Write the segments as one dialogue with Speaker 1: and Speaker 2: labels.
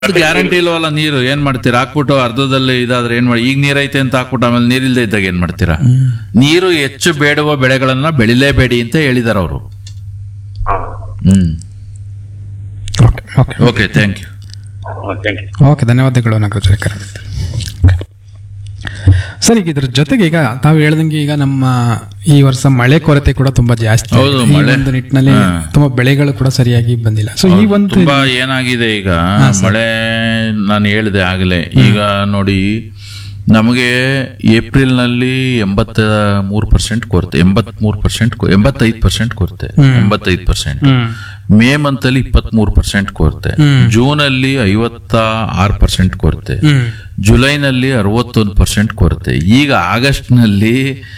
Speaker 1: Guarantee ಇಲ್ವಲ್ಲ ನೀರು ಏನ್ ಮಾಡ್ತೀರಾ ಹಾಕ್ಬಿಟ್ಟು ಅರ್ಧದಲ್ಲಿ ಇದಾದ್ರೆ ಏನ್ ಮಾಡಿ ಈಗ ನೀರೈತೆ ಅಂತ ಹಾಕ್ಬಿಟ್ಟು ಆಮೇಲೆ ನೀರಿಲ್ದೇ ಇದ್ದಾಗ ಏನ್ ಮಾಡ್ತೀರಾ ನೀರು ಹೆಚ್ಚು ಬೇಡುವ ಬೆಳೆಗಳನ್ನ ಬೆಳಿಲೇಬೇಡಿ ಅಂತ ಹೇಳಿದಾರ ಅವರು ಹ್ಮ್
Speaker 2: okay okay
Speaker 1: okay thank you
Speaker 3: thank you
Speaker 2: okay ಧನ್ಯವಾದಗಳು ನಾಗರಾಜ್ ಕರೆ ಸರ್ ಈಗ ಇದ್ರ ಜೊತೆಗೆ ಈಗ ತಾವು ಹೇಳ್ದಂಗೆ ಈಗ ನಮ್ಮ ಈ ವರ್ಷ ಮಳೆ ಕೊರತೆ ಕೂಡ ತುಂಬಾ ಜಾಸ್ತಿ
Speaker 1: ಹೌದು,
Speaker 2: ಆಗಿದೆ. ಈ
Speaker 1: ಮಳೆ.
Speaker 2: ಒಂದು ನಿಟ್ಟಿನಲ್ಲಿ
Speaker 1: ಹಾ.
Speaker 2: ತುಂಬಾ ಬೆಳೆಗಳು ಕೂಡ ಸರಿಯಾಗಿ ಬಂದಿಲ್ಲ ಸೊ ಈ ಒಂದು
Speaker 1: ತುಂಬಾ ಏನಾಗಿದೆ ಈಗ ಮಳೆ ನಾನು ಹೇಳಿದೆ ಆಗಲೇ ಈಗ ನೋಡಿ ನಮಗೆ ಏಪ್ರಿಲ್ ನಲ್ಲಿ ಎಂಬತ್ತ ಮೂರು ಪರ್ಸೆಂಟ್ ಕೊರತೆ ಎಂಬತ್ ಮೂರು ಪರ್ಸೆಂಟ್ ಎಂಬತ್ತೈದು ಪರ್ಸೆಂಟ್ ಕೊರತೆ ಎಂಬತ್ತೈದು ಪರ್ಸೆಂಟ್
Speaker 2: ಹ್ಮ್
Speaker 1: ಮೇ ಮಂತ್ ಅಲ್ಲಿ ಇಪ್ಪತ್ತ್ ಮೂರು ಪರ್ಸೆಂಟ್ ಕೊರತೆ ಜೂನ್ ಅಲ್ಲಿ ಐವತ್ತ ಆರು ಪರ್ಸೆಂಟ್ ಕೊರತೆ
Speaker 2: ಹ್ಮ್
Speaker 1: ಜುಲೈನಲ್ಲಿ ಅರವತ್ತೊಂದು ಪರ್ಸೆಂಟ್ ಕೊರತೆ ಈಗ ಆಗಸ್ಟ್ ನಲ್ಲಿ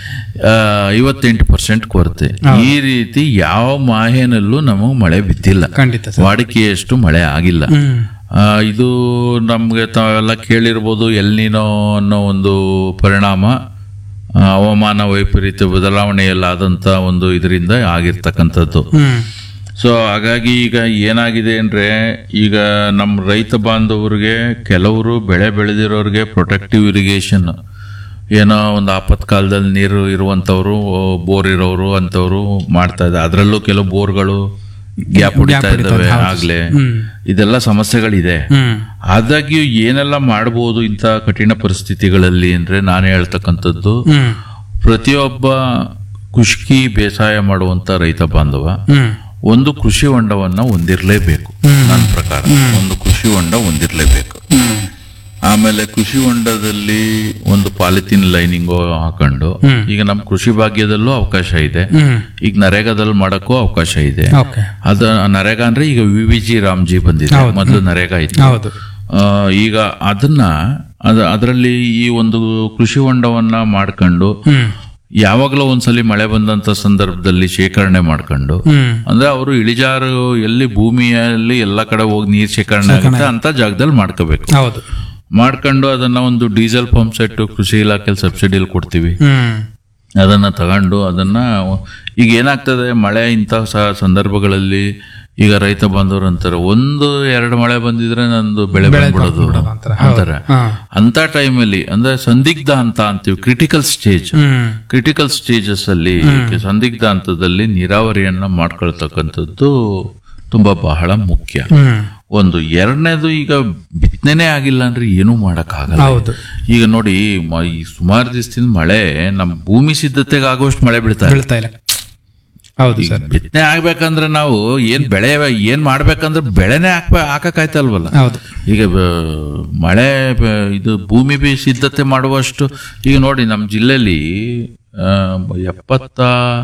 Speaker 1: ಐವತ್ತೆಂಟು ಪರ್ಸೆಂಟ್ ಕೊರತೆ ಈ ರೀತಿ ಯಾವ ಮಾಹೆನಲ್ಲೂ ನಮಗೆ ಮಳೆ ಬಿದ್ದಿಲ್ಲ
Speaker 2: ಖಂಡಿತ ಸರ್
Speaker 1: ವಾಡಿಕೆಯಷ್ಟು ಮಳೆ ಆಗಿಲ್ಲ
Speaker 2: ಹ್ಮ್
Speaker 1: ಆ, ಇದು ನಮ್ಗೆ ತಾವೆಲ್ಲ ಕೇಳಿರ್ಬೋದು ಎಲ್ನಿನೋ ಅನ್ನೋ ಒಂದು ಪರಿಣಾಮ ಆ, ಹವಾಮಾನ ವೈಪರೀತ್ಯ ಬದಲಾವಣೆಯಲ್ಲಾದಂತ ಒಂದು ಇದರಿಂದ ಆಗಿರ್ತಕ್ಕಂಥದ್ದು
Speaker 2: ಹ್ಮ್
Speaker 1: ಸೊ ಹಾಗಾಗಿ ಈಗ ಏನಾಗಿದೆ ಅಂದ್ರೆ ಈಗ ನಮ್ಮ ರೈತ ಬಾಂಧವರಿಗೆ ಕೆಲವರು ಬೆಳೆ ಬೆಳೆದಿರೋರಿಗೆ ಪ್ರೊಟೆಕ್ಟಿವ್ ಇರಿಗೇಷನ್ ಏನೋ ಒಂದು ಆಪತ್ಕಾಲದಲ್ಲಿ ನೀರು ಇರುವಂತವ್ರು ಬೋರ್ ಇರೋರು ಅಂತವ್ರು ಮಾಡ್ತಾ ಇದ್ದಾರೆ ಅದರಲ್ಲೂ ಕೆಲವು ಬೋರ್ಗಳು ಗ್ಯಾಪ್ ಹೊಡಿತಾ ಇದ್ದಾವೆ ಆಗ್ಲೇ ಇದೆಲ್ಲ ಸಮಸ್ಯೆಗಳಿದೆ
Speaker 2: ಹ್ಮ್
Speaker 1: ಆದಾಗ್ಯೂ ಏನೆಲ್ಲ ಮಾಡಬಹುದು ಇಂಥ ಕಠಿಣ ಪರಿಸ್ಥಿತಿಗಳಲ್ಲಿ ಅಂದ್ರೆ ನಾನು ಹೇಳ್ತಕ್ಕಂಥದ್ದು
Speaker 2: ಹ್ಮ್
Speaker 1: ಪ್ರತಿಯೊಬ್ಬ ಖುಷ್ಕಿ ಬೇಸಾಯ ಮಾಡುವಂತ ರೈತ ಬಾಂಧವ
Speaker 2: ಹ್ಮ್
Speaker 1: ಒಂದು ಕೃಷಿ ಹೊಂಡವನ್ನ ಹೊಂದಿರಲೇಬೇಕು ನನ್ನ ಪ್ರಕಾರ ಒಂದು ಕೃಷಿ ಹೊಂಡ ಹೊಂದಿರಲೇಬೇಕು ಆಮೇಲೆ ಕೃಷಿ ಹೊಂಡದಲ್ಲಿ ಒಂದು ಪಾಲಿಥಿನ್ ಲೈನಿಂಗ್ ಹಾಕೊಂಡು ಈಗ ನಮ್ಮ ಕೃಷಿ ಭಾಗ್ಯದಲ್ಲೂ ಅವಕಾಶ ಇದೆ
Speaker 2: ಹ್ಮ್
Speaker 1: ಈಗ ನರೇಗಾದಲ್ಲಿ ಮಾಡಕ್ಕೂ ಅವಕಾಶ ಇದೆ
Speaker 2: ಓಕೆ
Speaker 1: ಅದ ನರೇಗಾ ಅಂದ್ರೆ ಈಗ ವಿ ವಿ ಜಿ ರಾಮ್ಜಿ ಬಂದಿದೆ ಮೊದಲು ನರೇಗಾ ಇತ್ತು
Speaker 2: ಹೌದು
Speaker 1: ಆ, ಈಗ ಅದನ್ನ ಅದ ಅದರಲ್ಲಿ ಈ ಒಂದು ಕೃಷಿ ಹೊಂಡವನ್ನ ಮಾಡ್ಕೊಂಡು
Speaker 2: ಹ್ಮ್
Speaker 1: ಯಾವಾಗಲೂ ಒಂದ್ಸಲಿ ಮಳೆ ಬಂದಂತ ಸಂದರ್ಭದಲ್ಲಿ ಶೇಖರಣೆ ಮಾಡ್ಕೊಂಡು
Speaker 2: ಹ್ಮ್
Speaker 1: ಅಂದ್ರೆ ಅವರು ಇಳಿಜಾರು ಎಲ್ಲಿ ಭೂಮಿಯಲ್ಲಿ ಎಲ್ಲ ಕಡೆ ಹೋಗಿ ನೀರ್ ಶೇಖರಣೆ ಆಗುತ್ತೆ ಅಂತ ಜಾಗದಲ್ಲಿ ಮಾಡ್ಕೋಬೇಕು
Speaker 2: ಹೌದು
Speaker 1: ಮಾಡ್ಕೊಂಡು ಅದನ್ನ ಒಂದು ಡೀಸೆಲ್ ಪಂಪ್ ಸೆಟ್ ಕೃಷಿ ಇಲಾಖೆಯಲ್ಲಿ ಸಬ್ಸಿಡಿಯಲ್ಲಿ ಕೊಡ್ತೀವಿ
Speaker 2: ಹ್ಮ್
Speaker 1: ಅದನ್ನ ತಗೊಂಡು ಅದನ್ನ ಈಗ ಏನಾಗ್ತದೆ ಮಳೆ ಇಂಥ ಸ- ಸಂದರ್ಭಗಳಲ್ಲಿ ಈಗ ರೈತ ಬಾಂಧವರು ಅಂತಾರೆ ಒಂದು ಎರಡು ಮಳೆ ಬಂದಿದ್ರೆ ನಂದು ಬೆಳೆ ಬಂದ್ಬಿಡೋದು
Speaker 2: ಅಂತಾರೆ.
Speaker 1: ಅಂತಾರೆ
Speaker 2: ಹಾ
Speaker 1: ಅಂತ ಟೈಮಲ್ಲಿ ಅಂದ್ರೆ ಸಂದಿಗ್ಧ ಅಂತ ಅಂತೀವಿ ಕ್ರಿಟಿಕಲ್ ಸ್ಟೇಜ್
Speaker 2: ಹ್ಮ್
Speaker 1: ಕ್ರಿಟಿಕಲ್ ಸ್ಟೇಜಸ್ ಅಲ್ಲಿ ಸಂದಿಗ್ಧ ಹಂತದಲ್ಲಿ ನೀರಾವರಿಯನ್ನ ಮಾಡ್ಕೊಳ್ತಕ್ಕಂಥದ್ದು ತುಂಬಾ ಬಹಳ ಮುಖ್ಯ
Speaker 2: ಹ್ಮ್
Speaker 1: ಒಂದು ಎರಡನೇದು ಈಗ ಬಿತ್ತನೆ ಆಗಿಲ್ಲ ಅಂದ್ರೆ ಏನೂ ಮಾಡಕ್ಕಾಗಲ್ಲ
Speaker 2: ಹೌದು
Speaker 1: ಈಗ ನೋಡಿ ಮ- ಈ ಸುಮಾರು ದಿವಸದಿಂದ ಮಳೆ ನಮ್ಮ ಭೂಮಿ ಸಿದ್ಧತೆಗೆ ಆಗುವಷ್ಟು ಮಳೆ ಬೀಳ್ತಾ ಇದೆ
Speaker 2: ಬೀಳ್ತಾ ಇಲ್ಲ ಹೌದು ಸರ್
Speaker 1: ಬಿತ್ತನೆ ಆಗ್ಬೇಕಂದ್ರೆ ನಾವು ಏನ್ ಬೆಳೆ ಏನ್ ಮಾಡ್ಬೇಕಂದ್ರೆ ಬೆಳೆನೇ ಹಾಕ್ಬ ಹಾಕಕ್ಕಾಯ್ತಲ್ವಲ್ಲ
Speaker 2: ಹೌದು
Speaker 1: ಈಗ ಬ- ಮಳೆ ಬ- ಇದು ಭೂಮಿ ಬಿ ಸಿದ್ಧತೆ ಮಾಡುವಷ್ಟು ಈಗ ನೋಡಿ ನಮ್ಮ ಜಿಲ್ಲೆಯಲ್ಲಿ ಆ, ಎಪ್ಪತ್ತ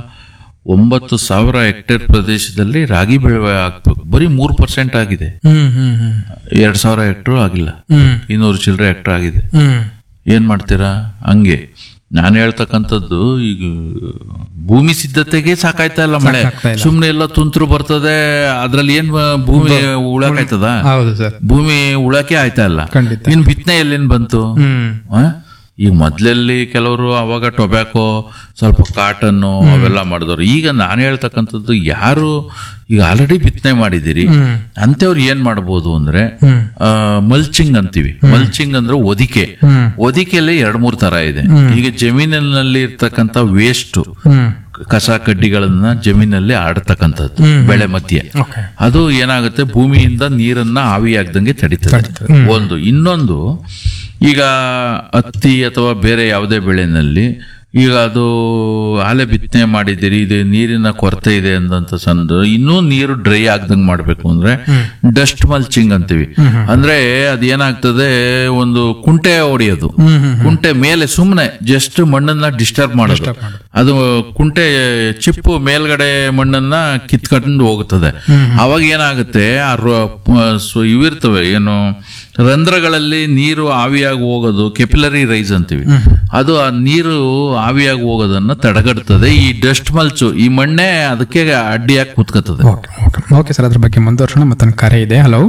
Speaker 1: ಒಂಬತ್ತು ಸಾವಿರ ಹೆಕ್ಟೇರ್ ಪ್ರದೇಶದಲ್ಲಿ ರಾಗಿ ಬೆಳೆ ಹಾಕ್ಬೇಕು ಬರೀ ಮೂರು ಪರ್ಸೆಂಟ್ ಆಗಿದೆ
Speaker 2: ಹ್ಮ್ ಹ್ಮ್ ಹ್ಮ್
Speaker 1: ಎರಡ್ ಸಾವಿರ ಹೆಕ್ಟರ್ ಆಗಿಲ್ಲ
Speaker 2: ಹ್ಮ್
Speaker 1: ಇನ್ನೂರು ಚಿಲ್ಲರೆ ಹೆಕ್ಟರ್ ಆಗಿದೆ
Speaker 2: ಹ್ಮ್
Speaker 1: ಏನ್ ಮಾಡ್ತೀರಾ ಹಂಗೆ ನಾನು ಹೇಳ್ತಕ್ಕಂಥದ್ದು ಈಗ ಭೂಮಿ ಸಿದ್ಧತೆಗೆ ಸಾಕಾಯ್ತಾ ಇಲ್ಲ ಮಳೆ
Speaker 2: ಸಾಕಾಗ್ತಾ ಇಲ್ಲ.
Speaker 1: ಸುಮ್ನೆ ಎಲ್ಲ ತುಂತುರು ಬರ್ತದೆ ಅದ್ರಲ್ಲಿ ಏನ್ ಬ- ಭೂಮಿ ಉಳಕಾಯ್ತದ
Speaker 2: ಹೌದು ಸರ್
Speaker 1: ಭೂಮಿ ಉಳಕೆ ಆಯ್ತಾ ಇಲ್ಲ
Speaker 2: ಖಂಡಿತ
Speaker 1: ಇನ್ ಬಿತ್ತನೆ ಎಲ್ಲಿಂದ ಬಂತು
Speaker 2: ಹ್ಮ್
Speaker 1: ಆ? ಈಗ ಮೊದ್ಲಲ್ಲಿ ಕೆಲವರು ಅವಾಗ ಟೊಬ್ಯಾಕೋ ಸ್ವಲ್ಪ ಕಾಟನ್ನು ಅವೆಲ್ಲ ಮಾಡಿದವರು ಈಗ ನಾನು ಹೇಳ್ತಕ್ಕಂಥದ್ದು ಯಾರು ಈಗ ಆಲ್ರೆಡಿ ಬಿತ್ತನೆ ಮಾಡಿದಿರಿ
Speaker 2: ಹ್ಮ್
Speaker 1: ಅಂತವ್ರು ಏನ್ ಮಾಡ್ಬೋದು ಅಂದ್ರೆ
Speaker 2: ಹ್ಮ್
Speaker 1: ಮಲ್ಚಿಂಗ್ ಅಂತೀವಿ ಮಲ್ಚಿಂಗ್ ಅಂದ್ರೆ ಒದಿಕೆ
Speaker 2: ಹ್ಮ್
Speaker 1: ಒದಿಕೆಯಲ್ಲಿ ಎರಡ್ ಮೂರ್ ತರ ಇದೆ ಈಗ ಜಮೀನಿನಲ್ಲಿ ಇರ್ತಕ್ಕಂಥ ವೇಸ್ಟ್
Speaker 2: ಹ್ಮ್
Speaker 1: ಕಸ ಕಡ್ಡಿಗಳನ್ನ ಜಮೀನಲ್ಲಿ ಆಡ್ತಕ್ಕಂಥದ್ದು ಬೆಳೆ ಮಧ್ಯೆ
Speaker 2: ಓಕೆ
Speaker 1: ಅದು ಏನಾಗುತ್ತೆ ಭೂಮಿಯಿಂದ ನೀರನ್ನ ಆವಿಯಾಗ್ದಂಗೆ ತಡೀತದೆ ಒಂದು ಇನ್ನೊಂದು ಈಗ ಹತ್ತಿ ಅಥವಾ ಬೇರೆ ಯಾವುದೇ ಬೆಳೆನಲ್ಲಿ ಈಗ ಅದು ಆಲೆ ಬಿತ್ತನೆ ಮಾಡಿದ್ದೀರಿ ಇದು ನೀರಿನ ಕೊರತೆ ಇದೆ ಅಂದಂತ ಸಂದ ಇನ್ನೂ ನೀರು ಡ್ರೈ ಆಗ್ದಂಗೆ ಮಾಡ್ಬೇಕು ಅಂದ್ರೆ ಡಸ್ಟ್ ಮಲ್ಚಿಂಗ್ ಅಂತೀವಿ ಅಂದ್ರೆ ಅದೇನಾಗ್ತದೆ ಒಂದು ಕುಂಟೆ ಹೊಡೆಯೋದು
Speaker 2: ಹ್ಮ್ ಹ್ಮ್
Speaker 1: ಕುಂಟೆ ಮೇಲೆ ಸುಮ್ಮನೆ ಜಸ್ಟ್ ಮಣ್ಣನ್ನ ಡಿಸ್ಟರ್ಬ್ ಮಾಡೋದು ಅದು ಕುಂಟೆ ಚಿಪ್ಪು ಮೇಲ್ಗಡೆ ಮಣ್ಣನ್ನ ಕಿತ್ಕೊಂಡು ಹೋಗುತ್ತದೆ ಅವಾಗ ಏನಾಗುತ್ತೆ ಆ ರ- ಪ- ಸು- ಇವಿರ್ತವೆ ಏನು ರಂಧ್ರಗಳಲ್ಲಿ ನೀರು ಆವಿಯಾಗಿ ಹೋಗೋದು ಕೆಪಿಲರಿ ರೈಸ್ ಅಂತೀವಿ ಅದು ಆ ನೀರು ಆವಿಯಾಗಿ ಹೋಗೋದನ್ನ ತಡೆಗಟ್ತದೆ ಈ ಡಸ್ಟ್ ಮಲ್ಚು ಈ ಮಣ್ಣೆ ಅದಕ್ಕೆ ಅಡ್ಡಿಯಾಗಿ ಕೂತ್ಕೋತದೆ
Speaker 2: ಓಕೆ ಓಕೆ ಓಕೆ ಸರ್ ಅದ್ರ ಬಗ್ಗೆ ಮುಂದುವರ್ಸೋಣ ಮತ್ತೊಂದು ಕರೆ ಇದೆ ಹಲೋ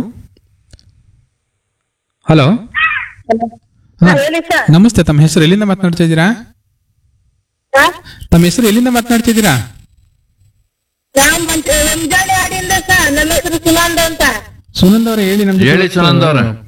Speaker 2: ಹಲೋ
Speaker 4: ಹೇಳಿ ಸರ್
Speaker 2: ನಮಸ್ತೆ ತಮ್ಮ ಹೆಸರು ಎಲ್ಲಿಂದ ಮಾತನಾಡ್ತಾ ಇದ್ದೀರಾ
Speaker 4: ಸರ್
Speaker 2: ತಮ್ಮ ಹೆಸರು ಎಲ್ಲಿಂದ ಮಾತನಾಡ್ತಿದ್ದೀರಾ
Speaker 4: ನಾವು ಮುಂಜಾನೆ ಆಡಿಂದ ಸರ್ ನಮ್ಮ ಹೆಸರು ಸುನಂದ ಅಂತ
Speaker 2: ಸುನಂದ್ ಅವರೇ ಹೇಳಿ ನಮ್ಗೆ
Speaker 1: ಹೇಳಿ ಸುನಂದ್ ಅವ್ರೆ